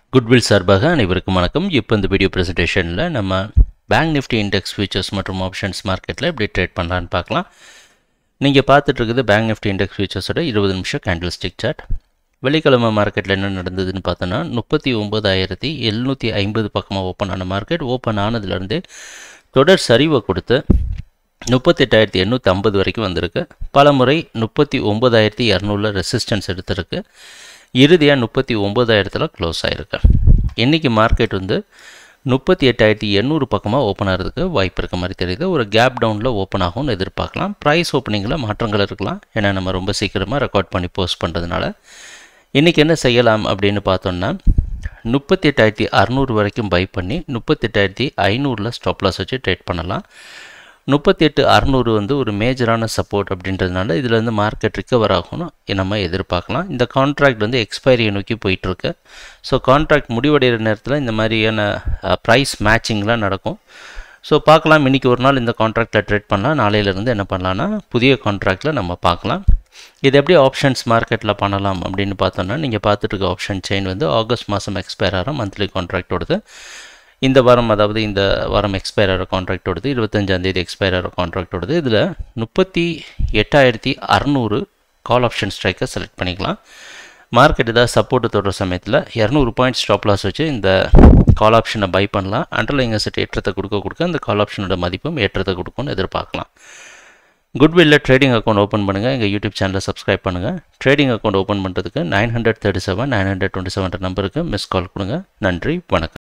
goodwill சார்பாக அனைவருக்கும் வணக்கம் இப்போ இந்த வீடியோ ப்ரெசன்டேஷனில் நம்ம பேங்க் நிஃப்டி இண்டெக்ஸ் ஃபியூச்சர்ஸ் மற்றும் ஆப்ஷன்ஸ் மார்க்கெட்டில் எப்படி ட்ரேட் பண்ணலான்னு பார்க்கலாம் நீங்கள் பார்த்துட்டு இருக்குது பேங்க் நிஃப்டி இண்டெக்ஸ் ஃபியூச்சர்ஸோட இருபது நிமிஷம் கேண்டில் ஸ்டிக் சார்ட் வெள்ளிக்கிழமை மார்க்கெட்டில் என்ன நடந்ததுன்னு பார்த்தோன்னா முப்பத்தி ஒம்பதாயிரத்தி எழுநூற்றி ஐம்பது பக்கமாக ஓப்பன் ஆன மார்க்கெட் ஓப்பன் ஆனதுலேருந்தே தொடர் சரிவை கொடுத்து முப்பத்தெட்டாயிரத்தி எண்ணூற்றி ஐம்பது வரைக்கும் வந்திருக்கு பல முறை முப்பத்தி ஒம்பதாயிரத்தி இரநூறுல ரெசிஸ்டன்ஸ் எடுத்திருக்கு இறுதியாக முப்பத்தி ஒம்பதாயிரத்தில் க்ளோஸ் ஆகிருக்கு இன்றைக்கி மார்க்கெட் வந்து முப்பத்தி எட்டாயிரத்தி எண்ணூறு பக்கமாக ஓப்பன் ஆகிறதுக்கு வாய்ப்பு இருக்க மாதிரி தெரியுது ஒரு கேப் டவுனில் ஓப்பன் ஆகும்னு எதிர்பார்க்கலாம் ப்ரைஸ் ஓப்பனிங்கில் மாற்றங்கள் இருக்கலாம் ஏன்னா நம்ம ரொம்ப சீக்கிரமாக ரெக்கார்ட் பண்ணி போஸ்ட் பண்ணுறதுனால இன்றைக்கி என்ன செய்யலாம் அப்படின்னு பார்த்தோன்னா முப்பத்தி எட்டாயிரத்தி அறநூறு வரைக்கும் பை பண்ணி முப்பத்தெட்டாயிரத்தி ஐநூறில் ஸ்டாப் லாஸ் வச்சு ட்ரேட் பண்ணலாம் முப்பத்தி எட்டு அறநூறு வந்து ஒரு மேஜரான சப்போர்ட் அப்படின்றதுனால இதில் வந்து மார்க்கெட் ரிக்கவர் ஆகும்னு நம்ம எதிர்பார்க்கலாம் இந்த கான்ட்ராக்ட் வந்து எக்ஸ்பைரியை நோக்கி போயிட்டுருக்கு ஸோ கான்ட்ராக்ட் முடிவடைகிற நேரத்தில் இந்த மாதிரியான ப்ரைஸ் மேட்சிங்லாம் நடக்கும் ஸோ பார்க்கலாம் இன்றைக்கி ஒரு நாள் இந்த கான்ட்ராக்டில் ட்ரேட் பண்ணலாம் நாளையிலேருந்து என்ன பண்ணலான்னா புதிய கான்ட்ராக்டில் நம்ம பார்க்கலாம் இது எப்படி ஆப்ஷன்ஸ் மார்க்கெட்டில் பண்ணலாம் அப்படின்னு பார்த்தோன்னா நீங்கள் பார்த்துட்டு இருக்க ஆப்ஷன் செயின் வந்து ஆகஸ்ட் மாதம் எக்ஸ்பயர் ஆகிற மந்த்லி கான்ட்ராக்டோடது இந்த வாரம் அதாவது இந்த வாரம் எக்ஸ்பயர் ஆகிற கான்ட்ராக்டோடது இருபத்தஞ்சாந்தேதி எக்ஸ்பயர் ஆகிற கான்ட்ராக்டோடது இதில் முப்பத்தி எட்டாயிரத்தி அறநூறு கால் ஆப்ஷன் ஸ்ட்ரைக்கை செலக்ட் பண்ணிக்கலாம் மார்க்கெட் ஏதாவது சப்போர்ட் தொடர சமயத்தில் இரநூறு பாயிண்ட் ஸ்டாப் லாஸ் வச்சு இந்த கால் ஆப்ஷனை பை பண்ணலாம் அண்டர்லைங் அசெட் ஏற்றத்தை கொடுக்க கொடுக்க அந்த கால் ஆப்ஷனோட மதிப்பும் ஏற்றத்தை கொடுக்கும்னு எதிர்பார்க்கலாம் குட்வில்ல ட்ரேடிங் அக்கௌண்ட் ஓப்பன் பண்ணுங்கள் எங்கள் யூடியூப் சேனலை சப்ஸ்கிரைப் பண்ணுங்கள் ட்ரேடிங் அக்கௌண்ட் ஓப்பன் பண்ணுறதுக்கு nine hundred thirty seven nine hundred twenty seven நம்பருக்கு மிஸ் கால் கொடுங்க நன்றி வணக்கம்